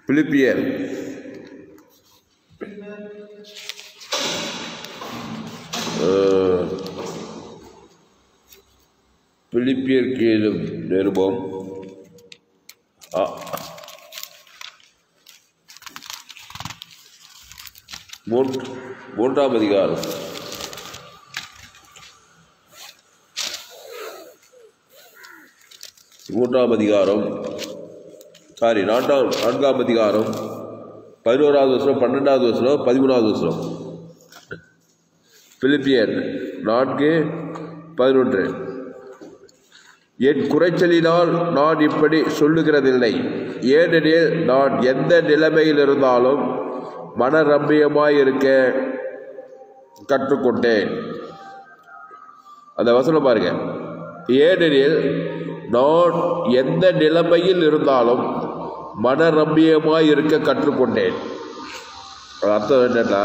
பிலிப்பியர் அஹ், பிலிப்பியருக்கு எழுதும் நிருபம் ஆ. மூன்று மூன்றாம் அதிகாரம் மூன்றாம் அதிகாரம் சாரி நான்காம் நான்காம் அதிகாரம் பதினோராவது வருஷம் பன்னெண்டாவது வருஷம் பதிமூணாவது வருஷம் பிலிப்பியர் நான்கு பதினொன்று என் குறைச்சலினால் நான் இப்படி சொல்லுகிறதில்லை ஏனெனில் நான் எந்த நிலைமையில் இருந்தாலும் மனரம்மியமாய் இருக்க கற்றுக்கொண்டேன் அந்த வசனம் பாருங்க ஏனெனில் நான் எந்த நிலைமையில் இருந்தாலும் மனரம்மியமாய் இருக்க கற்றுக்கொண்டேன் அது அர்த்தம் என்னன்னா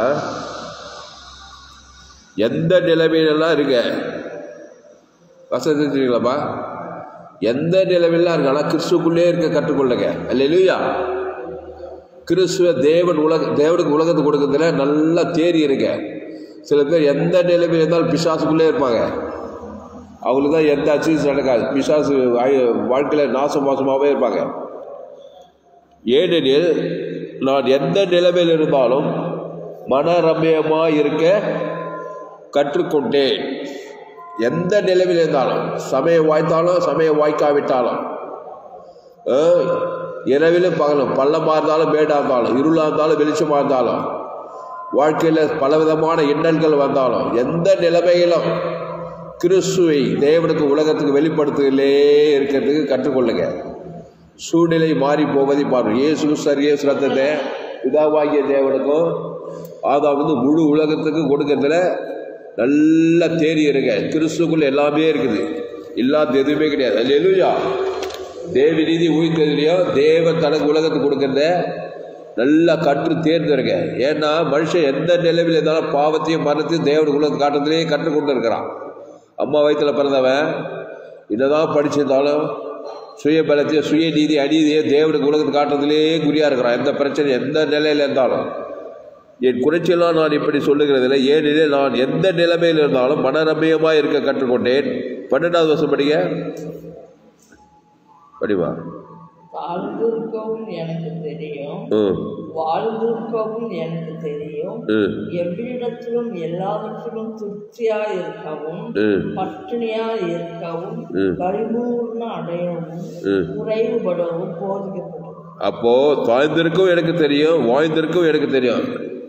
எந்த நிலைமையிலெல்லாம் இருக்க வசதி தெரியுங்களாப்பா எந்த நிலைமையிலாம் இருக்கு ஆனால் கிறிஸ்துக்குள்ளே இருக்க கற்றுக்கொள்ளுங்க அல்லையா கிறிஸ்துவ தேவன் உலக தேவனுக்கு உலகத்தை கொடுக்கறதுல நல்லா தேறி இருங்க சில பேர் எந்த நிலைமையில் இருந்தாலும் பிசாசுக்குள்ளே இருப்பாங்க அவங்களுக்கு தான் எந்த அச்சீஸ் நடக்காது பிசாசு வாழ்க்கையில் நாசம் மோசமாகவே இருப்பாங்க ஏனெனில் நான் எந்த நிலைமையில் இருந்தாலும் மனரம்யமாக இருக்க கற்றுக்கொண்டேன் எந்த நிலைமையில் இருந்தாலும் சமயம் வாய்த்தாலும் சமயம் வாய்க்காவிட்டாலும் அஹ், இரவிலும் பகலும் பள்ளமாக இருந்தாலும் மேடாக இருந்தாலும் இருளாக இருந்தாலும் வெளிச்சமாக இருந்தாலும் வாழ்க்கையில் பலவிதமான இன்னல்கள் வந்தாலும் எந்த நிலைமையிலும் கிறிஸ்துவை தேவனுக்கு உலகத்துக்கு வெளிப்படுத்துகளே இருக்கிறதுக்கு கற்றுக்கொள்ளுங்க சூழ்நிலை மாறி போவதை பாருங்க இயேசு சரிய சிரத்தத்தை பிதாவாகிய தேவனுக்கும் ஆதாம் வந்து முழு உலகத்துக்கு கொடுக்கறதுல நல்லா தேறி இருங்க கிறிஸ்துக்குள்ள எல்லாமே இருக்குது இல்லாத எதுவுமே கிடையாது அது எழுயா தேவி நீதி உயிர்த்ததுலையும் தேவன் தனக்கு உலகத்துக்கு கொடுக்கறத நல்லா கற்று தேர்ந்தெடுங்க ஏன்னா மனுஷன் எந்த நிலைமையில் இருந்தாலும் பாவத்தையும் மரணத்தையும் தேவனுக்கு உலகத்து காட்டுறதுலேயே கற்றுக்கொண்டு இருக்கிறான் அம்மா வயிற்றுல பிறந்தவன் என்னதான் படிச்சிருந்தாலும் சுய பலத்தையும் சுய நீதி அநீதியை தேவனுக்கு உலகத்துக்கு காட்டுறதுலேயே குறியாக இருக்கிறான் எந்த பிரச்சனை எந்த நிலையில் இருந்தாலும் என் குறைச்சலாம் நான் இப்படி சொல்லுகிறதில்லை ஏனெனில் நான் எந்த நிலைமையில் இருந்தாலும் மனரம்யமாக இருக்க கற்றுக்கொண்டேன் பன்னெண்டாவது வருஷம் படிக்க படிவா வாழ்ந்திருக்கவும் எனக்கு தெரியும் ம் வாழ்ந்திருக்கவும் எனக்கு தெரியும் ம் எவ்விடத்திலும் எல்லாவற்றிலும் திருப்தியா இருக்கவும் ம் பட்டினியா இருக்கவும் ம். பரிபூர்ண அடையவும் ம் குறைவுபடவும் போதிக்கப்பட்டது அப்போ தாய்ந்திருக்கும் எனக்கு தெரியும் வாய்ந்திருக்கும் எனக்கு தெரியும்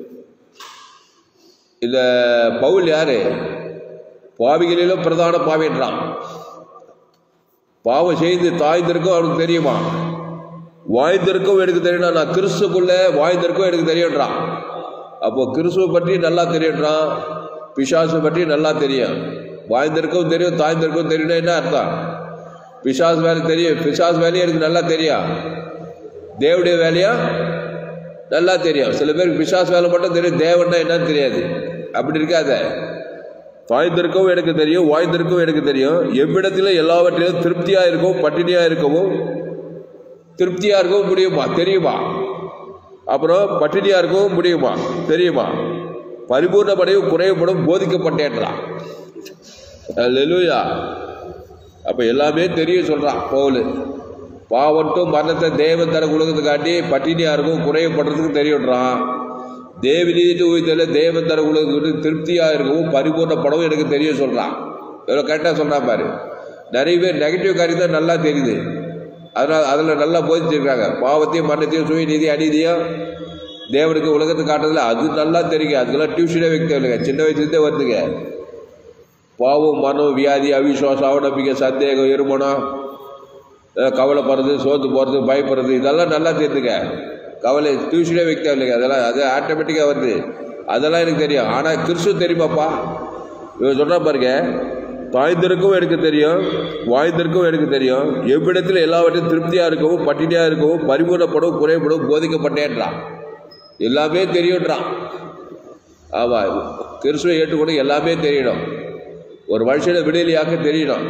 இந்த பவுல் யாரு பாவிகளிலும் பிரதான பாவின்றான் பாவம் செய்து தாய்ந்திருக்கும் அவனுக்கு தெரியுமா வாய்ந்திருக்கும் எனக்கு தெரியும் நான் கிறிஸ்துக்குள்ள வாய்ந்திருக்கும் எனக்கு தெரியுன்றான் அப்போ கிறிஸ்துவை பற்றி நல்லா தெரியுன்றான் பிசாசு பற்றி நல்லா தெரியும் வாய்ந்திருக்கும் தெரியும் தாய்ந்திருக்கும் தெரியும்னா என்ன அர்த்தம் பிசாசு வேலை தெரியும் பிசாசு வேலையும் எனக்கு நல்லா தெரியும் தேவனுடைய வேலையா நல்லா தெரியும் சில பேருக்கு பிசாசு வேலை மட்டும் தெரியும் தேவன்னா என்னன்னு தெரியாது அப்படி இருக்காத தாய்ந்திருக்கவும் எனக்கு தெரியும் வாய்ந்திருக்கவும் எனக்கு தெரியும் எவ்விடத்திலும் எல்லாவற்றிலும் திருப்தியாக இருக்கவும் பட்டினியாக இருக்கவும் திருப்தியாக இருக்கவும் முடியுமா தெரியுமா அப்புறம் பட்டினியாக இருக்கவும் முடியுமா தெரியுமா பரிபூர்ணப்படையும் குறைவுபடும் போதிக்கப்பட்டேன்றான் லெலுயா அப்போ எல்லாமே தெரியும் சொல்கிறான் பவுல் பாவட்டும் மரணத்தை தேவன் தர உலகத்துக்கு காட்டி பட்டினியாக இருக்கும் குறையப்படுறதுக்கு தெரியுன்றான் தேவி நீதி உயிர்த்தல தேவன் தர உலகத்துக்கு திருப்தியாக இருக்கவும் பரிபூர்ணப்படவும் எனக்கு தெரியும் சொல்கிறான் எவ்வளோ கரெக்டாக சொல்கிறான் பாரு நிறைய பேர் நெகட்டிவ் காரியம் தான் நல்லா தெரியுது அதனால் அதில் நல்லா போதிச்சிருக்காங்க பாவத்தையும் மரணத்தையும் சுய நீதி அநீதியும் தேவனுக்கு உலகத்துக்கு காட்டுறதுல அது நல்லா தெரியுங்க அதுக்கெல்லாம் டியூஷனே வைக்க தேவையில்லைங்க சின்ன வயசுலேருந்தே வருதுங்க பாவம் மனம் வியாதி அவிசுவாசம் அவநம்பிக்கை சந்தேகம் இருமனம் அஹ் கவலைப்படுறது சோத்து போகிறது பயப்படுறது இதெல்லாம் நல்லா தெரிஞ்சுங்க கவலை டியூஷனே வைக்க தேவையில்லைங்க அதெல்லாம் அது ஆட்டோமேட்டிக்காக வருது அதெல்லாம் எனக்கு தெரியும் ஆனால் கிறிஸ்து தெரியுமாப்பா இவன் சொல்கிறா பாருங்க தாய்ந்திருக்கும் எனக்கு தெரியும் வாய்ந்திருக்கும் எனக்கு தெரியும் எவ்விடத்தில் எல்லாவற்றையும் திருப்தியாக இருக்கவும் பட்டினியாக இருக்கவும் பரிபூர்ணப்படவும் குறைபடவும் போதிக்கப்பட்டேன்றான் எல்லாமே தெரியுன்றான் ஆமாம் கிறிஸ்துவை ஏற்றுக்கொண்டு எல்லாமே தெரியணும் ஒரு மனுஷனை விடுதலையாக்க தெரியணும்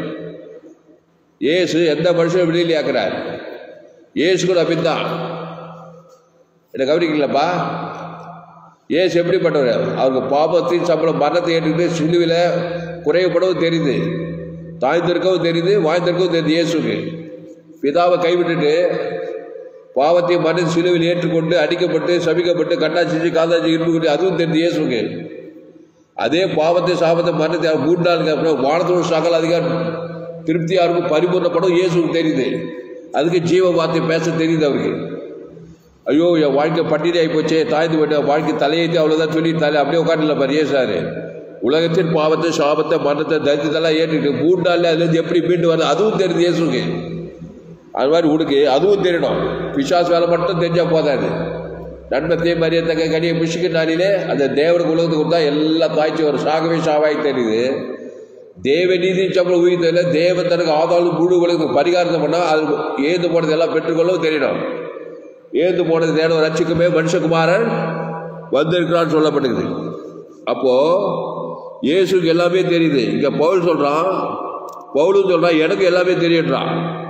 இயேசு எந்த மனுஷனை விடுதலையாக்குறார் இயேசு கூட அப்படித்தான் என்ன கவனிக்கலப்பா ஏசு எப்படிப்பட்டவர் அவருக்கு பாபத்தின் சம்பளம் மரணத்தை ஏற்றுக்கிட்டு சிலுவையில் குறைவுபடவும் தெரியுது தாய்ந்திருக்கவும் தெரியுது வாழ்ந்திருக்கவும் தெரியுது இயேசுக்கு பிதாவை கைவிட்டுட்டு பாவத்தை மனித சிலுவையில் ஏற்றுக்கொண்டு அடிக்கப்பட்டு சபிக்கப்பட்டு கண்ணாச்சி காதாச்சி இருப்புக்கிட்டு அதுவும் தெரியுது இயேசுக்கு அதே பாவத்தை சாபத்தை மரணத்தை அவர் மூன்று நாளுக்கு அப்புறம் வானத்தோடு சகல அதிகாரம் திருப்தியாக இருக்கும் பரிபூர்ணப்படும் இயேசுக்கு தெரியுது அதுக்கு ஜீவ வார்த்தை பேச தெரியுது அவருக்கு ஐயோ என் வாழ்க்கை பட்டினி ஆகி போச்சே தாய்ந்து போயிட்ட வாழ்க்கை தலையேற்றி அவ்வளோதான் சொல்லி தலை அப்படியே உட்காந்துல பாரு ஏசாரு உலகத்தின் பாவத்தை சாபத்தை மரணத்தை தரித்திரத்தெல்லாம் ஏற்றிட்டு மூணு நாளில் அதுலேருந்து எப்படி மீண்டு வருது அதுவும் தெரியுது இயேசுக்கு அது மாதிரி உனக்கு அதுவும் தெரியணும் பிசாசு வேலை மட்டும் தெரிஞ்சால் போதாது நன்மத்தை மரியத்தக்க கனியை பிசுக்கு நாளிலே அந்த தேவனுக்கு உலகத்துக்கு கொடுத்தா எல்லாம் காய்ச்சி வரும் சாகவே சாவாய் தெரியுது தேவ நீதி சம்பளம் உயிர்த்ததில் தேவன் தனக்கு ஆதாளும் முழு உலகத்துக்கு பரிகாரத்தை பண்ணால் அது ஏந்து போனது எல்லாம் பெற்றுக்கொள்ளவும் தெரியணும் ஏந்து போனது தேவன் ரட்சிக்குமே மனுஷகுமாரன் வந்திருக்கிறான்னு சொல்லப்பட்டிருக்குது அப்போ இயேசுக்கு எல்லாமே தெரியுது இங்க பவுல் சொல்றான் பவுலும் சொல்றான் எனக்கு எல்லாமே தெரியுன்றான்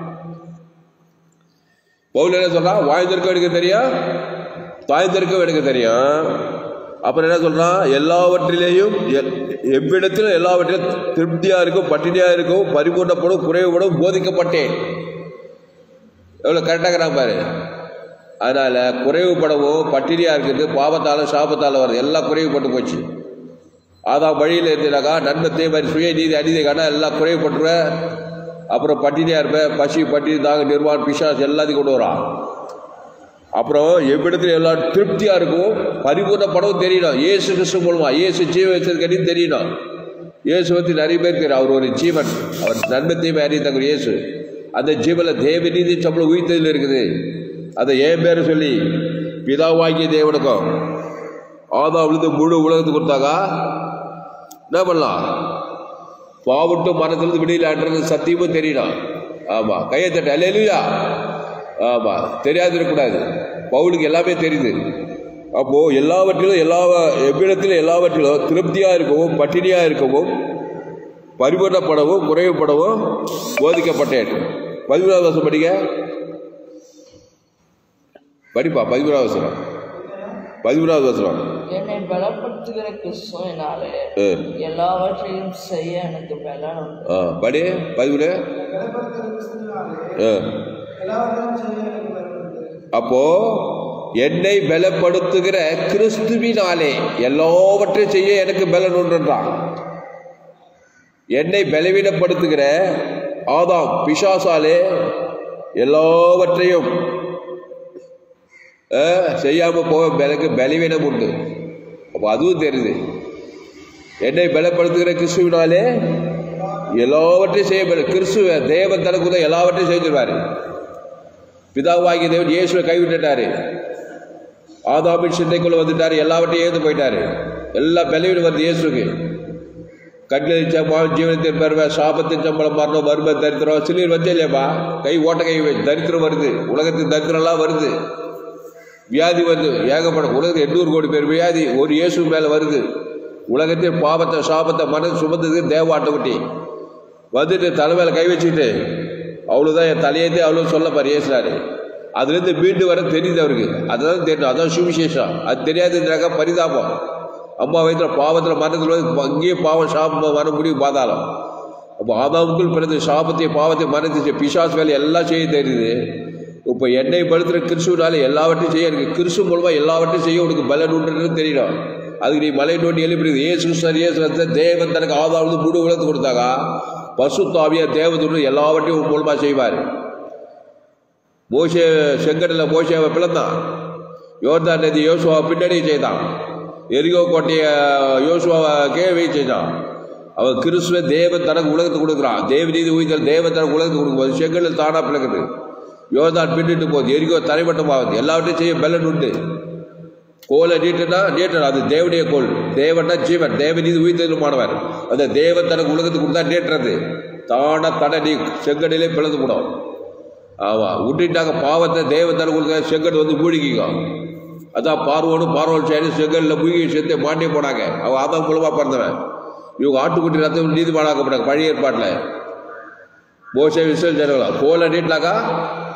பவுல் என்ன சொல்றான் வாழ்ந்திருக்க எனக்கு தெரியும் தாய்ந்திருக்க எனக்கு தெரியும் அப்புறம் என்ன சொல்றான் எல்லாவற்றிலேயும் எ- எவ்விடத்திலும் எல்லாவற்றிலும் திருப்தியா இருக்கும் பட்டினியா இருக்கும் பரிபூர்ணப்படும் குறைவுபடும் போதிக்கப்பட்டேன் எவ்வளவு கரெக்டாக பாரு அதனால குறைவுபடவும் பட்டினியா இருக்குது பாவத்தால சாபத்தால வருது எல்லாம் குறைவுபட்டு போச்சு அதான் வழியில் இருந்தீனாக்கா நன்மத்தை மாதிரி சுய நீதி அநீதி காண எல்லாம் குறைவுபட்டுருவ அப்புறம் பட்டினியா இருப்ப பசி பட்டினி தாங்க நிர்வாணம் பிசாஸ் எல்லாத்தையும் கொண்டு வரான் அப்புறம் எவ்விடத்துல எல்லாம் திருப்தியா இருக்கும் பரிபூர்ண படம் தெரியணும் இயேசு கிறிஸ்து மூலமா இயேசு ஜீவ வச்சிருக்கன்னு தெரியணும் இயேசு பற்றி நிறைய பேர் தெரியும் அவர் ஒரு ஜீவன் அவர் நன்மத்தையும் அறியத்தக்க இயேசு அந்த ஜீவன தேவ நீதி சம்பளம் உயிர்த்ததில் இருக்குது அதை ஏன் பேர் சொல்லி பிதாவாகிய தேவனுக்கும் ஆதாவிலிருந்து முழு உலகத்துக்கு கொடுத்தாக்கா என்ன பண்ணலாம் பாவட்டு மரத்திலிருந்து விடியலான்றது சத்தியமும் தெரியணும் ஆமா கையை தட்ட அல்லேலூயா ஆமா தெரியாது இருக்கக்கூடாது பவுலுக்கு எல்லாமே தெரியுது அப்போ எல்லாவற்றிலும் எல்லா எவ்விடத்திலும் எல்லாவற்றிலும் திருப்தியா இருக்கவும் பட்டினியா இருக்கவும் பரிபூர்ணப்படவும் குறைவுபடவும் போதிக்கப்பட்டேன் பதிமூணாவது வருஷம் படிக்க படிப்பா பதிமூணாவது வருஷம் பதிமூணாவது வருஷம் என்னை பலப்படுத்துகிற கிறிஸ்துவினாலே ஆ. எல்லாவற்றையும் செய்ய எனக்கு பலன் உண்டு ஆ படி பதிமூணு ஆ அப்போ என்னை பலப்படுத்துகிற கிறிஸ்துவினாலே எல்லாவற்றையும் செய்ய எனக்கு பலன் உண்டுன்றான் என்னை பலவீனப்படுத்துகிற ஆதாம் பிசாசாலே எல்லாவற்றையும் ஆ, செய்யாம போக எனக்கு பலவீனம் உண்டு அப்போ அதுவும் தெரியுது என்னை பலப்படுத்துகிற கிறிஸ்துவினாலே எல்லாவற்றையும் செய்ய கிறிஸ்துவ தேவன் தனக்கு தான் எல்லாவற்றையும் செஞ்சிருவாரு பிதாவாகிய தேவன் இயேசுவை கைவிட்டுட்டாரு ஆதாமின் சிந்தைக்குள்ள வந்துட்டாரு எல்லாவற்றையும் ஏந்து போயிட்டாரு எல்லாம் பலவீனம் வருது இயேசுக்கு கண்ணில் சம்பளம் ஜீவனத்தின் பெருமை சாபத்தின் சம்பளம் மரணம் வறுமை தரித்திரம் சிலிர் வந்து இல்லையாப்பா கை ஓட்ட கை வை. தரித்திரம் வருது உலகத்தின் தரித்திரம்லாம் வருது வியாதி வருது ஏகப்படும் உலகத்தில் எண்ணூறு கோடி பேர் வியாதி ஒரு இயேசு மேலே வருது உலகத்தின் பாவத்தை சாபத்தை மனது சுமந்தது தேவ ஆட்டுக்குட்டி வந்துட்டு தலைமையில கை வச்சுட்டு அவ்வளோதான் என் தலையேந்தே அவ்வளோ சொல்ல பாரு ஏசுறாரு அதுலேருந்து மீண்டு வர தெரியுது அவருக்கு அதுதான் தெரியும் அதான் சுவிசேஷம் அது தெரியாதுன்றாக்க பரிதாபம் அம்மா வயிற்றுல பாவத்தில் மரணத்தில் வந்து அங்கேயே பாவம் சாபம் வர முடியும் பாதாளம் அப்போ ஆதாமுக்குள் பிறந்த சாபத்தை பாவத்தை மறந்துச்சு பிசாஸ் வேலை எல்லாம் செய்ய தெரியுது இப்போ என்னை படுத்துகிற கிறிஸ்துவனால எல்லாவற்றையும் செய்ய எனக்கு கிறிஸ்து மூலமாக எல்லாவற்றையும் செய்ய உனக்கு பலன் உண்டுன்னு தெரியணும் அதுக்கு நீ மலை நோண்டி எழுப்பிடுது ஏசு சார் ஏசு வந்து தேவன் தனக்கு ஆதாவது முழு உலகத்து கொடுத்தாங்க பசுத்தாவிய தேவதுன்னு எல்லாவற்றையும் உன் மூலமாக செய்வார் மோசே செங்கடலில் மோசேவை பிளந்தான் யோர்தான் நதி யோசுவா பின்னணி செய்தான் எரிகோ கோட்டையை யோசுவாவை கேள்வி செய்தான் அவன் கிறிஸ்துவ தேவன் தனக்கு உலகத்துக்கு கொடுக்குறான் தேவ நீதி உயிர்த்தல் தேவன் தனக்கு உலகத்துக்கு கொடுக்கும்போது செங்கடல் தானா பிளக்குது யோர்தான் பின்னிட்டு போகுது எரிகோ தரைமட்டமாகுது எல்லாவற்றையும் செய்ய பலன் உண்டு கோலை நீட்டுனா நீட்டணும் அது தேவனுடைய கோல் தேவன்னா ஜீவன் தேவநீதி உயிர்த்தெழுமானவர் அந்த தேவன் தனக்கு உலகத்துக்கு கொடுத்தா நீட்டுறது தானா தடை நீ செங்கடிலே பிளந்து போடும் ஆமாம் விட்டுட்டாங்க பாவத்தை தேவன் தனக்கு கொடுக்க செங்கல் வந்து மூழ்கிக்கோ அதான் பார்வோனும் பார்வோன் சரி செங்கல்ல மூழ்கி செத்து மாட்டி போனாங்க அவன் அதான் மூலமாக பிறந்தவன் இவங்க ஆட்டுக்குட்டி ரத்தம் நீதிமானாக்கப்பட்டாங்க பழைய ஏற்பாட்டில் மோசே விசல் ஜனங்களா கோலை நீட்டினாக்கா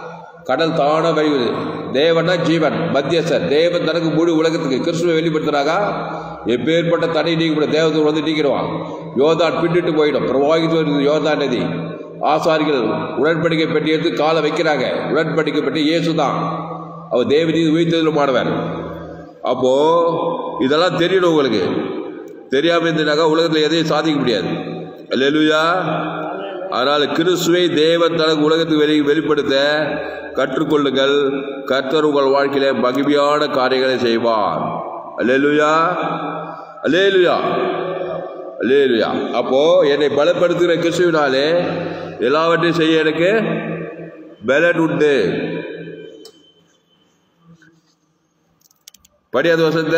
கடல் தானா வழிவுது தேவனா ஜீவன் மத்தியஸ்தர் தேவன் தனக்கு முழு உலகத்துக்கு கிறிஸ்துவை வெளிப்படுத்துறாங்க எப்பேற்பட்ட தடை நீக்கப்படும் தேவதூர் வந்து நீக்கிடுவான் யோதான் பின்னிட்டு போயிடும் பிரவாகித்து வருது யோதான் நதி ஆசாரிகள் உடன்படிக்கை பெட்டி எடுத்து காலை வைக்கிறாங்க உடன்படிக்கை பெட்டி இயேசு தான் அவர் தேவநீதி உயிர்த்தெழுமானவர் அப்போ இதெல்லாம் தெரியணும் உங்களுக்கு தெரியாம இருந்தீங்கன்னாக்கா உலகத்தில் எதையும் சாதிக்க முடியாது அல்லேலூயா அதனால் கிறிஸ்துவை தேவன் தனக்கு உலகத்துக்கு வெளி வெளிப்படுத்த கற்றுக்கொள்ளுங்கள் கர்த்தர் உங்கள் வாழ்க்கையில மகிமையான காரியங்களை செய்வார் அல்லேலூயா அல்லேலூயா அல்லேலூயா அப்போ என்னை பலப்படுத்துகிற கிறிஸ்துவினாலே எல்லாவற்றையும் செய்ய எனக்கு பலன் உண்டு படியாத வசந்த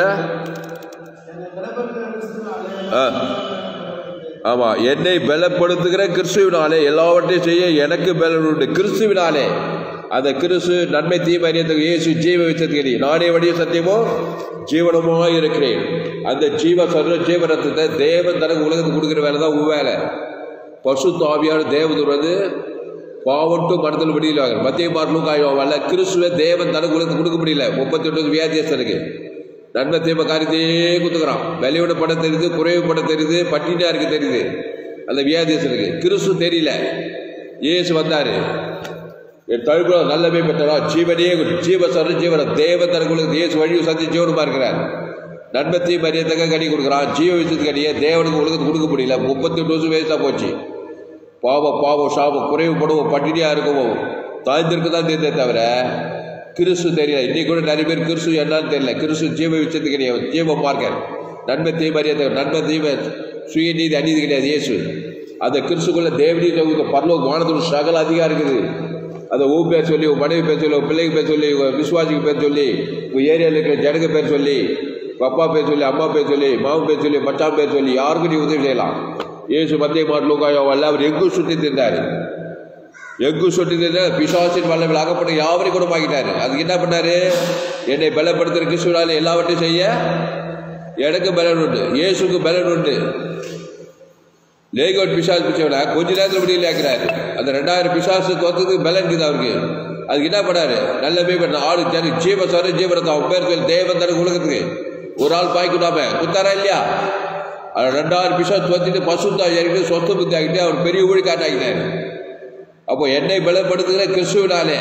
ஆ ஆமா என்னை பலப்படுத்துகிற கிறிஸ்துவினாலே எல்லாவற்றையும் செய்ய எனக்கு பலன் உண்டு கிறிஸ்துவினாலே அந்த கிறிஸ்து நன்மை தீமை அறியத்துக்கு இயேசு ஜீவ வைத்ததுக்கு நானே வழிய சத்தியமோ ஜீவனமாக இருக்கிறேன் அந்த ஜீவ சொல்ற ஜீவனத்தை தேவன் தனக்கு உலகத்துக்கு கொடுக்குற வேலை தான் உன் வேலை பசு தாவியான தேவதூர் வந்து பாவட்டு மனத்தில் முடியல மத்திய மார்லும் காயம் வரல கிறிஸ்துவ தேவன் தனக்கு உலகத்துக்கு கொடுக்க முடியல முப்பத்தி ஒன்பது வியாதியஸ்தனுக்கு நன்மை தீமை காரியத்தையே குத்துக்கிறான் வெளியோட படம் தெரியுது குறைவு படம் தெரியுது பட்டினியா இருக்கு தெரியுது அந்த வியாதியஸ்தனுக்கு கிறிஸ்து தெரியல இயேசு வந்தாரு என் தழுப்புல நல்லவே பெற்றா ஜீவனே ஜீவ சர ஜீவன தேவ தனக்குள்ள இயேசு வழியும் சந்தி ஜீவனமா இருக்கிறார் நன்மத்தை மரியத்தக்க கடி கொடுக்குறான் ஜீவ விஷயத்துக்கு கடியே தேவனுக்கு உலகத்துக்கு கொடுக்க முடியல முப்பத்தி எட்டு வருஷம் வேஸ்டா போச்சு பாவம் பாவம் சாபம் குறைவு படுவோம் பட்டினியா இருக்கவும் தாய்ந்திருக்கு தான் தெரிந்தே தவிர கிறிஸ்து தெரியல இன்னைக்கு கூட நிறைய பேர் கிறிஸ்து என்னன்னு தெரியல கிறிஸ்து ஜீவ விஷயத்துக்கு கிடையாது ஜீவ மார்க்கர் நன்மை தீமறியத்தை நன்மை தீம சுயநீதி அநீதி கிடையாது இயேசு அந்த கிறிஸ்துக்குள்ள தேவநீதி பரலோக வானத்தோட சகல அதிகாரம் இருக்குது அதை ஊ பேர் சொல்லி உன் மனைவி பேர் சொல்லி உன் பிள்ளைக்கு பேர் சொல்லி உங்கள் விசுவாசிக்கு பேர் சொல்லி உங்கள் ஏரியாவில் இருக்கிற ஜனங்க பேர் சொல்லி உங்கள் அப்பா பேர் சொல்லி அம்மா பேர் சொல்லி மாமன் பேர் சொல்லி மச்சான் பேர் சொல்லி யாருக்கும் நீ உதவி செய்யலாம் இயேசு மத்திய மாட்டலூக்காயோ அல்ல அவர் எங்கும் சுற்றி திரிந்தார் எங்கும் சுற்றி திரிந்தார் பிசாசின் வல்லவில் அகப்பட்ட யாவரையும் குணமாக்கிட்டார் அதுக்கு என்ன பண்ணாரு என்னை பலப்படுத்துகிற கிறிஸ்துவனால எல்லாவற்றையும் செய்ய எனக்கு பலன் உண்டு இயேசுக்கு பலன் உண்டு லேகோட் பிசாஸ் பிடிச்சவன கொஞ்ச நேரத்தில் முடியல ஆக்கிறாரு அந்த ரெண்டாயிரம் பிசாசு தோத்ததுக்கு பலன் இருக்குது அவருக்கு அதுக்கு என்ன பண்ணாரு நல்ல போய் பண்ண ஆளு ஜன ஜீவ சாரு ஜீவனத்தை அவன் பேர் சொல்லி தேவன் தனக்கு உலகத்துக்கு ஒரு ஆள் பாய்க்கூடாம குத்தாரா இல்லையா அது ரெண்டாயிரம் பிசாஸ் தோத்திட்டு பசுத்தா ஏறிட்டு சொத்து புத்தி ஆகிட்டு அவர் பெரிய ஊழி காட்டாக்கினாரு அப்போ என்னை பலப்படுத்துகிற கிறிஸ்துவினாலே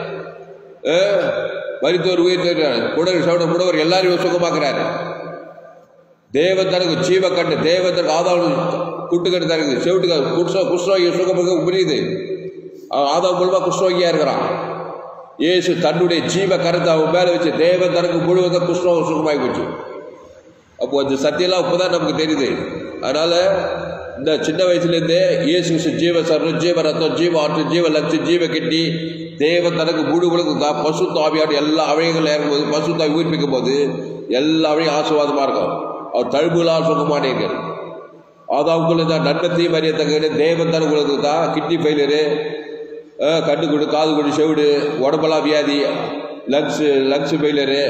மருத்துவர் உயிர் தெரிகிறார் குடல் சவுட முடவர் எல்லாரையும் சுகமாக்குறாரு தேவன் தனக்கு ஜீவ கண்டு தேவன் தனக்கு ஆதாரம் கூட்டுக்கட்டு தனக்கு செவிட்டுக்கு குஷ்ண குஷ்ணோகி சுகமாக புரியுது ஆதாம் மூலமாக குஷ்ணோகியா இருக்கிறான் இயேசு தன்னுடைய ஜீவ கருத்தை அவன் மேலே வச்சு தேவன் தனக்கு முழுவதும் குஷ்ணம் சுகமாகி போச்சு அப்போ அந்த சத்தியெல்லாம் இப்போதான் நமக்கு தெரியுது அதனால இந்த சின்ன வயசுலேருந்தே இயேசு கிறிஸ்து ஜீவ சர்வம் ஜீவ ரத்தம் ஜீவ ஆற்று ஜீவ லட்சு ஜீவ கிட்னி தேவன் தனக்கு முழு உலகம் தான் பசு தாவியாடு எல்லா அவைகள் இறங்கும்போது பசு தாவி உயிர்ப்பிக்கும் போது எல்லா அவையும் ஆசீர்வாதமாக இருக்கும் அவர் தழும்புகளால் சுகமானீர்கள் ஆதாவுக்குள்ள தான் நன்மத்தையும் அறியத்தக்க தேவன் தன உலகத்துக்கு தான் கிட்னி ஃபெயிலியரு கண்ணு குடு காது குடு செவிடு உடம்பெல்லாம் வியாதி லங்ஸ் லங்ஸ் ஃபெயிலியரு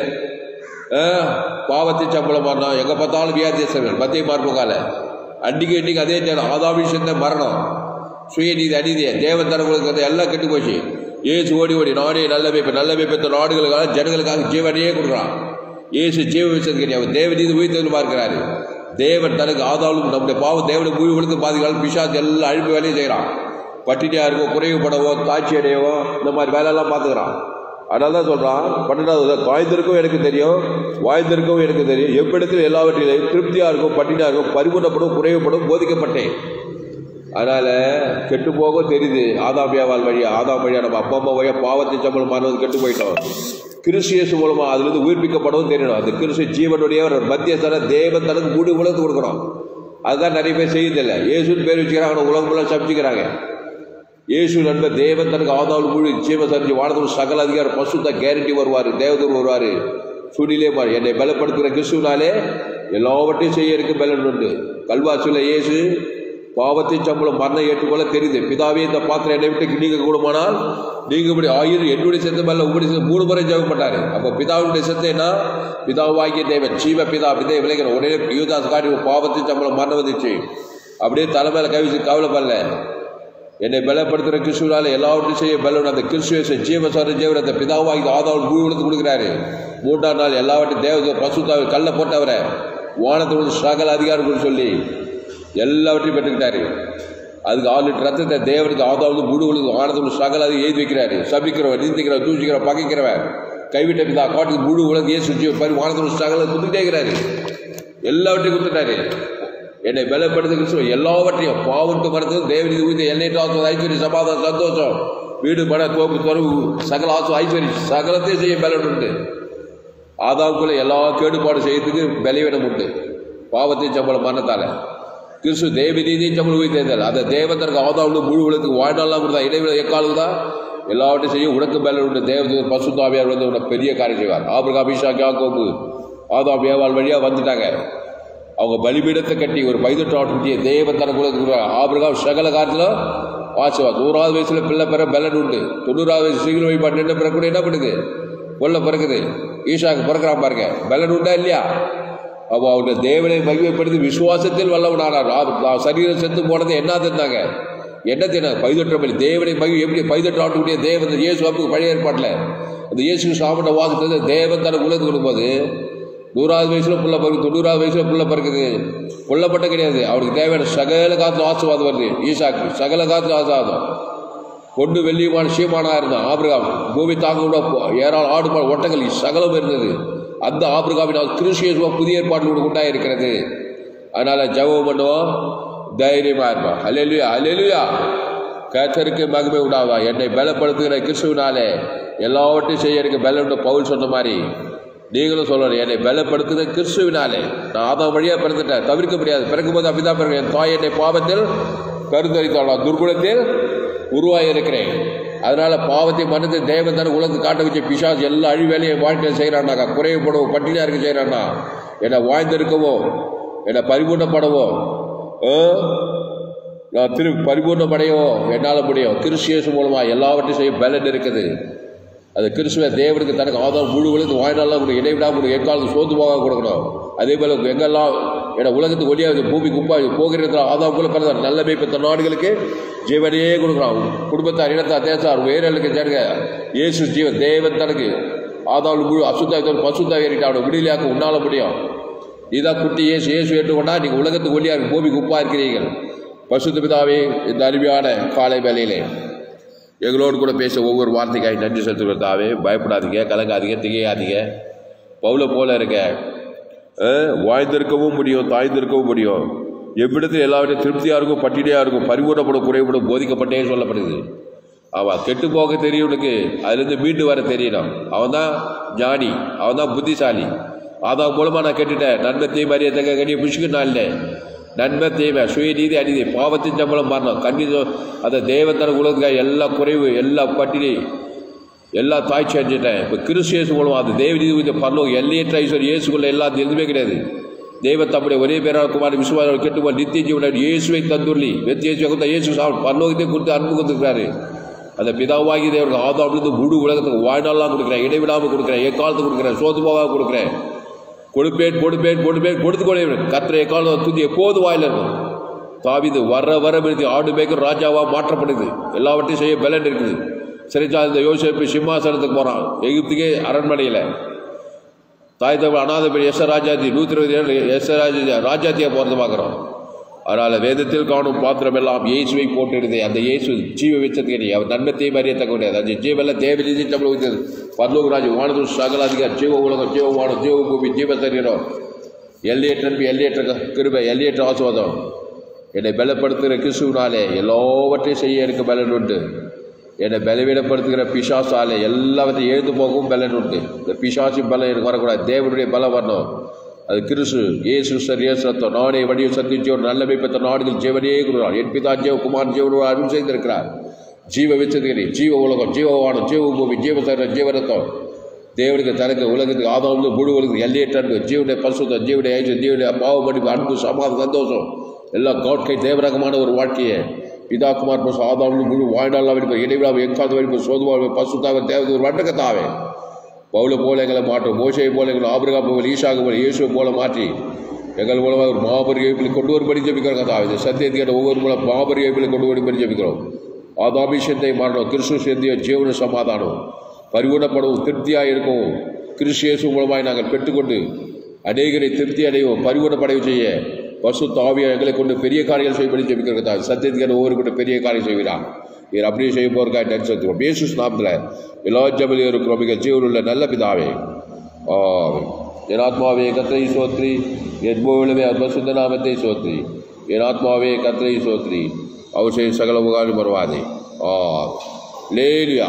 பாவத்தை சம்பளம் மரணம் எங்கே பார்த்தாலும் வியாதியஸ்தர்கள் மத்திய மார்புகால அன்றைக்கு இன்னைக்கு அதே நேரம் ஆதாவி சேர்ந்த மரணம் சுயநீதி அநீதி தேவன் தனங்களுக்கு எல்லாம் கெட்டு போச்சு ஏசு ஓடி ஓடி நாடே நல்ல வைப்பு நல்ல வைப்பு நாடுகளுக்காக ஜனங்களுக்காக ஜீவனையே கொடுக்குறான் இயேசு ஜீவ விஷயத்துக்கு கிடையாது தேவநீதி உயிர்த்தெழுமா இருக்கிறாரு தேவன் தனக்கு ஆதாலும் நம்முடைய பாவம் தேவனை மூவி விழுந்து பாதிக்காலும் பிசாசு எல்லாம் அழிப்பு வேலையும் செய்கிறான் பட்டினியாக இருக்கும் குறைவுபடவோ காட்சி அடையவோ இந்த மாதிரி வேலையெல்லாம் பார்த்துக்கிறான் அதனால தான் சொல்கிறான் பன்னெண்டாவது காய்ந்திருக்கும் எனக்கு தெரியும் வாய்ந்திருக்கும் எனக்கு தெரியும் எவ்விடத்தில் எல்லாவற்றிலையும் திருப்தியாக இருக்கும் பட்டினியாக இருக்கும் பரிபூர்ணப்படும் குறைவுபடும் போதிக்கப்பட்டேன் அதனால் கெட்டு போக தெரியுது ஆதாமியாவால் வழியா ஆதாம் வழியா நம்ம அப்பா அம்மா வழியா பாவத்தை சம்பளம் மாறுவது கெட்டு போயிட்டோம் கிறிஸ்தியஸ் மூலமா அதுலேருந்து உயிர்ப்பிக்கப்படவும் தெரியணும் அந்த கிறிஸ்து ஜீவனுடைய ஒரு மத்தியஸ்தர தேவன் தனக்கு மூடி உலகத்து கொடுக்குறோம் அதுதான் நிறைய பேர் செய்யதில்லை இயேசுன்னு பேர் வச்சுக்கிறாங்க ஆனால் உலகம் ஃபுல்லாக சமைச்சிக்கிறாங்க இயேசு நண்பர் தேவன் தனக்கு ஆதாள் முழு ஜீவ சரிஞ்சு வானத்தில் சகல அதிகாரம் பசுத்த கேரண்டி வருவார் தேவதூர் வருவார் சுடிலே பாரு என்னை பலப்படுத்துகிற கிறிஸ்துவனாலே எல்லாவற்றையும் செய்ய இருக்கு பலன் உண்டு கல்வாசியில் இயேசு பாவத்தின் சம்பளம் மரணம் ஏற்றுக்கொள்ள தெரியுது பிதாவே இந்த பாத்திரம் என்னை விட்டு நீங்க கூடுமானால் நீங்க இப்படி ஆயிரம் என்னுடைய செத்து மேல உங்களுடைய செத்து மூணு முறை ஜெபம் பண்ணாரு அப்போ பிதாவுடைய செத்து என்ன பிதாவாகிய தேவன் ஜீவ பிதா பிதே விளைகிற ஒரே யூதாஸ் காட்டி பாவத்தின் சம்பளம் மரணம் வந்துச்சு அப்படியே தலைமையில கவிச்சு கவலைப்படல என்னை பலப்படுத்துகிற கிறிஸ்துவனால எல்லாவற்றையும் செய்ய பலன் அந்த கிறிஸ்துவ ஜீவசார ஜீவன் அந்த பிதாவாகி ஆதாவும் முழுவதும் கொடுக்குறாரு மூன்றாம் நாள் எல்லாவற்றையும் தேவ பசுத்தாவை கல்ல போட்டவரை வானத்தோடு சகல அதிகாரம் சொல்லி எல்லாவற்றையும் பெற்றுக்கிட்டாரு அதுக்கு ஆறு லிட்டர் ரத்தத்தை தேவனுக்கு ஆதாவது முழுவதும் ஆனந்தம் சகல அதை எழுதி வைக்கிறாரு சபிக்கிறவன் நிந்திக்கிறவன் தூசிக்கிறவன் பகைக்கிறவன் கைவிட்ட பிதா காட்டுக்கு முழு உலகம் ஏசு ஜீவ பரி வானத்தோடு சகல கொடுத்துட்டே இருக்கிறாரு எல்லாவற்றையும் கொடுத்துட்டாரு என்னை பலப்படுத்த கிறிஸ்துவ எல்லாவற்றையும் பாவட்டு மரத்தும் தேவனுக்கு ஊதிய எல்லைட்டு ஆசம் ஐஸ்வர்ய சமாதானம் சந்தோஷம் வீடு பட தோப்பு துறவு சகல ஆசம் ஐஸ்வர்யம் சகலத்தையும் செய்ய பலன் உண்டு ஆதாவுக்குள்ள எல்லா கேடுபாடு செய்யறதுக்கு பலவீனம் உண்டு பாவத்தின் சம்பளம் மரணத்தால கிறிஸ்து தேவி நீதியின் சம்பளம் உயிர்த்தேர்ந்தால் அந்த தேவதற்கு ஆதாவுக்கு முழு உலகத்துக்கு வாழ்நாளாக கொடுத்தா இடைவெளி எக்காலுக்கு தான் எல்லாவற்றையும் செய்ய உனக்கு பலன் உண்டு தேவதூர் பசுத்தாவியார் வந்து உனக்கு பெரிய காரியம் செய்வார் ஆபிரகா அபிஷா யாக்கோபு ஆதாம் ஏவாள் வழியாக வந்துட்டாங்க அவங்க பலிபீடத்தை கட்டி ஒரு பைதட்டு ஆட்டுக்குட்டிய தேவன் தனக்குள்ள ஆபிரகாம் சகல காலத்தில் வாசுவா நூறாவது வயசுல பிள்ளை பெற பலன் உண்டு தொண்ணூறாவது வயசு சீக்கிரம் வழிபாடு நின்று பிறகு கூட என்ன பண்ணுது கொல்ல பிறகுது ஈஷாக்கு பிறக்கிறான் பாருங்க பலன் உண்டா இல்லையா அப்போ அவருடைய தேவனை மகிமைப்படுத்தி விசுவாசத்தில் வல்லவனானார் ஆ- சரீரம் செத்து போனது என்ன தின்னாங்க என்ன தின்னாங்க பைதொற்ற பலி தேவனை மகிமை எப்படி பைதொற்ற ஆட்டுக்குட்டிய தேவன் இயேசு அப்புக்கு பழைய ஏற்பாட்டில் அந்த இயேசு சாப்பிட்ட வாசத்தை தேவன் தனக்கு உலகத்துக்கு கொடுக்கும்போது நூறாவது வயசுல புள்ள பிறகு தொண்ணூறாவது வயசுல புள்ள பிறகுது கொல்லப்பட்ட கிடையாது அவருக்கு தேவையான சகல காலத்துல ஆசீர்வாதம் வருது ஈசாக்கு சகல காலத்துல ஆசீர்வாதம் பொண்ணு வெள்ளியமான சீமானா இருந்தான் ஆபிரகாம் பூமி தாங்க கூட ஏராள ஆடு மாடு ஒட்டங்கள் சகலம் இருந்தது அந்த ஆபிரகாமின் கிறிஸ்டியசுவா புதிய ஏற்பாட்டில் கூட உண்டாக இருக்கிறது அதனால ஜெபம் பண்ணுவோம் தைரியமா இருப்போம் அலையலுயா அலையலுயா கத்தருக்கு மகிமை உண்டாவா என்னை பலப்படுத்துகிற கிறிஸ்துவனாலே எல்லாவற்றையும் செய்ய எனக்கு பலன் பவுல் சொன்ன மாதிரி நீங்களும் சொல்லணும் என்னை பலப்படுத்துகிற கிறிஸ்துவினாலே நான் ஆதாம் வழியாக பிறந்துட்டேன் தவிர்க்க முடியாது பிறக்கும் போது அப்படிதான் பிறகு என் தாய் என்னை பாவத்தில் கருத்தரித்தாள் துர்குணத்தில் உருவாகி இருக்கிறேன் அதனால பாவத்தை மனது தேவன் தன உலகத்து காட்ட வச்ச பிசாஸ் எல்லா அழி வேலையும் வாழ்க்கையில் செய்கிறானாக்கா குறைவுபடவும் பட்டினியாக இருக்க செய்கிறானா என்னை வாழ்ந்திருக்கவோ என்னை பரிபூர்ணப்படவோ ஆ? நான் திரு பரிபூர்ணமடையவோ என்னால் முடியும் கிறிஸ்தியஸ் மூலமாக எல்லாவற்றையும் செய்ய பலன் இருக்குது அது கிறிஸ்துவ தேவனுக்கு தனக்கு ஆதாரம் முழு உலகத்து வாழ்நாளாக கொடுக்கும் இடைவிடாமல் கொடுக்கும் எக்காலத்து சோத்து போக கொடுக்கணும் அதே போல எங்கெல்லாம் ஏன்னா உலகத்துக்கு ஒளியாக பூமி குப்பா போகிற இடத்துல ஆதாம் போல பிறந்தார் நல்ல பெற்ற நாடுகளுக்கு ஜீவனையே கொடுக்குறான் குடும்பத்தார் இனத்தார் தேசார் வேறலுக்கு ஜனங்க இயேசு ஜீவன் தேவன் தனக்கு ஆதாம் முழு அசுத்தா பசுத்தா ஏறிட்டு அவனை விடுதலையாக்க உன்னால முடியும் நீதான் குட்டி இயேசு இயேசு ஏற்றுக்கொண்டா நீங்கள் உலகத்துக்கு ஒளியாக பூமி குப்பா இருக்கிறீர்கள் பசுத்த பிதாவே இந்த அருமையான காலை வேலையிலே எங்களோடு கூட பேச ஒவ்வொரு வார்த்தைக்காய் நன்றி செலுத்துகிறதாவே பயப்படாதீங்க கலங்காதீங்க திகையாதீங்க பவுல போல இருக்க அஹ், வாழ்ந்திருக்கவும் முடியும் தாய்ந்திருக்கவும் முடியும் எவ்விடத்தில் எல்லாவற்றையும் திருப்தியாக இருக்கும் பட்டினியாக இருக்கும் பரிபூர்ணப்படும் குறைபடும் போதிக்கப்பட்டே சொல்லப்படுது அவன் கெட்டு போக தெரியவனுக்கு அதுலேருந்து மீண்டு வர தெரியணும் அவன் தான் ஞானி அவன் தான் புத்திசாலி அதான் மூலமாக நான் கேட்டுட்டேன் நன்மை தீமை தங்க கண்ணிய புஷ்கு நாளில் நன்மை தீமை சுயநீதி அநீதி பாவத்தின் சம்பளம் மாறணும் கண்ணி அந்த தேவத்தன உலகத்துக்காக எல்லா குறைவு எல்லா பட்டினி எல்லா தாய்ச்சி அடைஞ்சிட்டேன் இப்போ கிறிஸ்து மூலமாக அது தேவநீதி உயிர் பரலோகம் எல்லையற்ற ஐஸ்வர்யம் இயேசுக்குள்ள எல்லாம் எதுவுமே கிடையாது தெய்வ தம்முடைய ஒரே பேரால் குமார் விசுவாசம் கெட்டுப்போல் நித்திய ஜீவன இயேசுவை தந்துள்ளி வெத்தி இயேசு கொடுத்த இயேசு சாப்பிட பரலோகத்தை கொடுத்து அன்பு கொடுத்துருக்காரு அந்த பிதாவாகி தேவருக்கு ஆதாமிலிருந்து முழு உலகத்துக்கு வாழ்நாளாக கொடுக்குறேன் இடைவிடாமல் கொடுக்குறேன் எக்காலத்துக்கு கொடுக்குறேன் சோத்து போகாம கொடுக்குறேன் கொடுப்பேன் கொடுப்பேன் கொடுப்பேன் கொடுத்து கொள்ள கத்திர எக்காலம் துதி எப்போது வாயில் இருக்கும் தாவிது வர வர விருத்தி ஆடு மேய்க்கும் ராஜாவா மாற்றப்படுது எல்லாவற்றையும் செய்ய பலன் இருக்குது சிறைச்சாலை இந்த யோசிப்பு சிம்மாசனத்துக்கு போகிறான் எகிப்துக்கே அரண்மனையில் தாய் தமிழ் அநாத பெண் எஸ் ராஜாதி நூற்றி இருபது ஏழு எஸ் ராஜா ராஜாத்தியாக போகிறது பார்க்குறோம் அதனால் வேதத்தில் காணும் பாத்திரம் எல்லாம் இயேசுவை போட்டிருந்தே அந்த இயேசு ஜீவ வெச்சத்துக்கு அவர் நன்மத்தையும் அறியத்தக்க முடியாது அந்த ஜீவெல்லாம் தேவநிதி தமிழ் வைத்தது பர்லோகராஜ் வானது சகலாதிகார் ஜீவ உலகம் ஜீவ வானம் ஜீவ பூமி ஜீவ சரீரம் எல்லையற்ற அன்பு எல்லையற்ற கிருபை எல்லையற்ற ஆசுவாதம் என்னை பலப்படுத்துகிற கிறிஸ்துவினாலே எல்லாவற்றையும் செய்ய எனக்கு பலன் உண்டு என்னை பலவீனப்படுத்துகிற பிசாசாலே எல்லாவற்றையும் எழுந்து போகவும் பலன் உண்டு இந்த பிசாசி பலம் எனக்கு வரக்கூடாது தேவனுடைய பலம் வரணும் அது கிறிஸ்து இயேசு சர் இயேசு ரத்தம் நானே வடிவ சந்திச்சு ஒரு நல்லமை பெற்ற நாடுகள் ஜீவனே கொடுக்கிறார் என் பிதா ஜீவ குமார் ஜீவன் அருள் செய்திருக்கிறார் ஜீவ விச்சதுகிறி ஜீவ உலகம் ஜீவவானம் ஜீவ பூமி ஜீவ சரீரம் ஜீவ ரத்தம் தேவனுக்கு தனக்கு உலகத்துக்கு ஆதாரம் முழு உலகத்துக்கு எல்லையற்ற அன்பு ஜீவனுடைய பரிசுத்தம் ஜீவனுடைய ஐச்சு ஜீவனுடைய பாவ மன்னிப்பு அன்பு சமாதானம் சந்தோஷம் எல்லாம் காட்கை தேவரகமான ஒரு வாழ்க்கையை பிதா குமார் பசு ஆதாரம் முழு வாழ்நாள் வரைக்கும் இடைவிழாவை எக்காத வரைக்கும் சோதுவாழ்வு பசுத்தாக தேவதை ஒரு வண்டக்கத்தாவே பவுல போல எங்களை மாற்றும் மோசையை போல எங்களை ஆபிரகா போல ஈஷாக்கு போல இயேசுவை போல மாற்றி எங்கள் மூலமாக ஒரு மாபெரிய எழுப்பில் கொண்டு வரும்படி ஜெபிக்கிறோம் கதா இது சத்தியத்தை கேட்ட ஒவ்வொரு மூலம் மாபெரிய எழுப்பில் கொண்டு வரும்படி ஜெபிக்கிறோம் ஆதாபிஷத்தை மாறணும் கிறிஸ்து சேர்ந்திய ஜீவன சமாதானம் பரிவுணப்படவும் திருப்தியாக இருக்கவும் கிறிஸ்து இயேசு மூலமாய் நாங்கள் பெற்றுக்கொண்டு அநேகரை திருப்தி அடையவும் பரிவுணப்படைவு செய்ய பசு தாவியா எங்களை கொண்டு பெரிய காரியங்கள் செய்யப்படி ஜெபிக்கிறதா சத்தியத்துக்கு ஒவ்வொரு கொண்டு பெரிய காரியம் செய்கிறான் இவர் அப்படியே செய்ய போறக்கா நெக்ஸ்ட் இயேசு நாமத்தில் எல்லா ஜபலியும் இருக்கிறோம் மிக ஜீவனுள்ள நல்ல பிதாவே ஆமென். என் ஆத்மாவே கத்திரை சோத்ரி என் மூவிலுமே அத்மசுத்த நாமத்தை சோத்ரி என் ஆத்மாவே கத்திரை சோத்ரி அவர் செய்யும் சகல உகாலும் வருவாதே ஆ லேலியா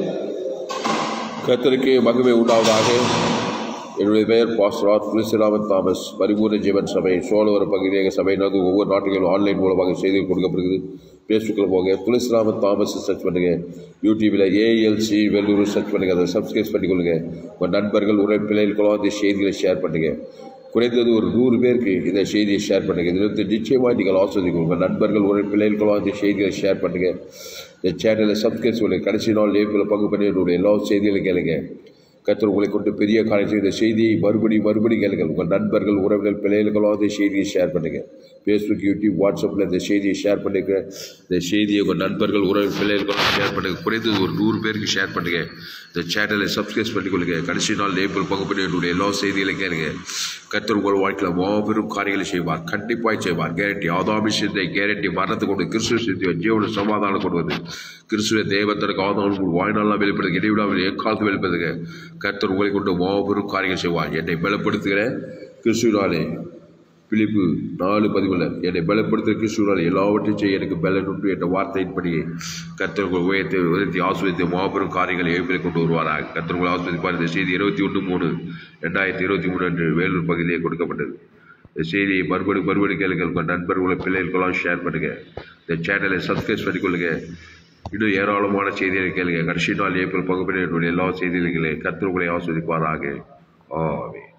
கத்தருக்கு மகிமை உண்டாவதாக என்னுடைய பெயர் பாஸ்டர் கிறிஸ்தராமன் தாமஸ் பரிபூர்ண ஜீவன் சபை சோழவர பகுதியாக சபை நடந்து ஒவ்வொரு நாட்டுகளும் ஆன்லைன் மூலமாக செய்தி கொடுக்கப்படுகிறது ஃபேஸ்புக்கில் போங்க துளசிராமன் தாமஸ் சர்ச் பண்ணுங்க யூடியூப்பில் ஏஎல்சி வெள்ளூர் சர்ச் பண்ணுங்க அதை சப்ஸ்கிரைப் பண்ணிக்கொள்ளுங்க உங்கள் நண்பர்கள் உரை பிள்ளைகளுக்கெல்லாம் இந்த செய்திகளை ஷேர் பண்ணுங்க குறைந்தது ஒரு நூறு பேருக்கு இந்த செய்தியை ஷேர் பண்ணுங்க இதிலிருந்து நிச்சயமாக நீங்கள் ஆஸ்வதிக்கும் உங்கள் நண்பர்கள் உரை பிள்ளைகளுக்கெல்லாம் இந்த செய்திகளை ஷேர் பண்ணுங்க இந்த சேனலை சப்ஸ்கிரைப் பண்ணுங்க கடைசி நாள் லேபில் பங்கு பண்ணி என்னுடைய எல்லா செய்திகளையும் கேளுங்க கர்த்தர் உங்களை கொண்டு பெரிய காரியம் செய்த செய்தியை மறுபடி மறுபடி கேளுங்கள் உங்கள் நண்பர்கள் உறவினர் பிள்ளைகளுக்கெல்லாம் இந்த செய்தியை ஷேர் பண்ணுங்கள் ஃபேஸ்புக் யூடியூப் வாட்ஸ்அப்பில் இந்த செய்தியை ஷேர் பண்ணுங்க இந்த செய்தியை உங்கள் நண்பர்கள் உறவு பிள்ளைகளுக்கெல்லாம் ஷேர் பண்ணுங்கள் குறைந்தது ஒரு நூறு பேருக்கு ஷேர் பண்ணுங்கள் இந்த சேனலை சப்ஸ்கிரைப் பண்ணிக்கொள்ளுங்க கடைசி நாள் லேபிள் பங்கு பண்ணி என்னுடைய எல்லா செய்திகளையும் கேளுங்க கர்த்தர் உங்கள் வாழ்க்கையில் மாபெரும் காரியங்களை செய்வார் கண்டிப்பாக செய்வார் கேரண்டி ஆதாபிஷத்தை கேரண்டி மரணத்தை கொண்டு கிறிஸ்துவ சித்திய ஜீவன சமாதானம் கொண்டு வந்து கிறிஸ்துவ தேவத்தனுக்கு ஆதாரம் உங்கள் வாழ்நாளாக வெளிப்படுது இடைவிடாமல் எக்காலத்து வெளிப்படுதுங்க கர்த்தர் உங்களை கொண்டு மாபெரும் காரியங்கள் செய்வார் என்னை பலப்படுத்துகிற கிறிஸ்துவனாலே பிலிப்பு நாலு பதிவில் என்னை பலப்படுத்த கிறிஸ்துவனால் எல்லாவற்றையும் செய்ய எனக்கு பலன் உண்டு என்ற வார்த்தையின்படியே கர்த்தர்கள் உயர்த்தி உயர்த்தி ஆஸ்வதித்து மாபெரும் காரியங்களை எழுப்பில் கொண்டு வருவாராக கர்த்தர்கள் ஆஸ்வதிப்பார் இந்த செய்தி இருபத்தி ஒன்று மூணு ரெண்டாயிரத்தி இருபத்தி மூணு அன்று வேலூர் பகுதியிலே கொடுக்கப்பட்டது இந்த செய்தியை மறுபடி மறுபடி கேளுங்கள் உங்கள் நண்பர்களை பிள்ளைகளுக்கெல்லாம் ஷேர் பண்ணுங்கள் இந்த சேனலை சப்ஸ்கிரைப் பண்ணிக்கொள்ளுங்க இன்னும் ஏராளமான செய்திகளை கேளுங்க கடைசி நாள் ஏப்ரல் பகுப்பினர் என்னுடைய எல்லா செய்திகளை கர்த்தர் உங்களை ஆஸ்வதிப்பாராக ஆமே